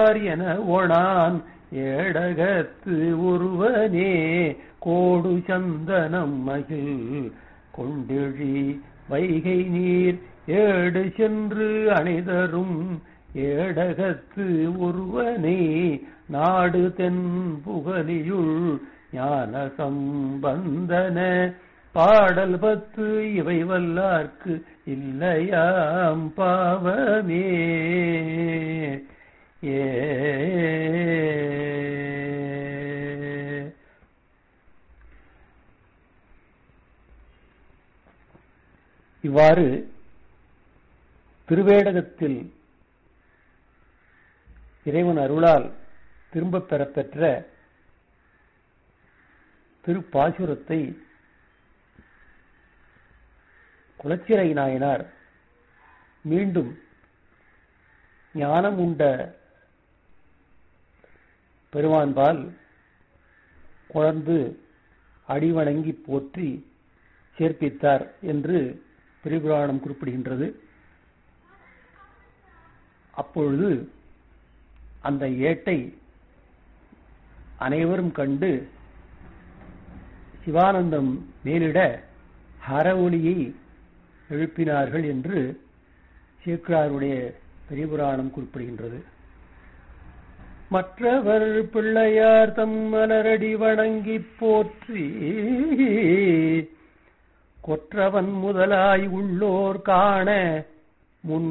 கொள்வார் என ஒணான் ஏடகத்து ஒருவனே கோடு சந்தனம் மகிழ் கொண்டெழி வைகை நீர் ஏடு சென்று அணைதரும் ஏடகத்து ஒருவனே நாடு தென் புகலியுள் ஞான சம்பந்தன பாடல் பத்து இவை வல்லார்க்கு இல்லையாம் பாவமே ஏ இவ்வாறு திருவேடகத்தில் இறைவன் அருளால் திரும்பப் பெறப்பெற்ற திருப்பாசுரத்தை குலச்சிறை நாயனார் மீண்டும் ஞானம் உண்ட பெருமான்பால் குழந்து அடிவணங்கி போற்றி சேர்ப்பித்தார் என்று திரிபுராணம் குறிப்பிடுகின்றது அப்பொழுது அந்த ஏட்டை அனைவரும் கண்டு சிவானந்தம் மேலிட ஹர ஒளியை எழுப்பினார்கள் என்று சேக்கிராருடைய பெரியபுராணம் குறிப்பிடுகின்றது மற்றவர் பிள்ளையார் தம் மலரடி வணங்கி போற்றி கொற்றவன் முதலாய் உள்ளோர் காண முன்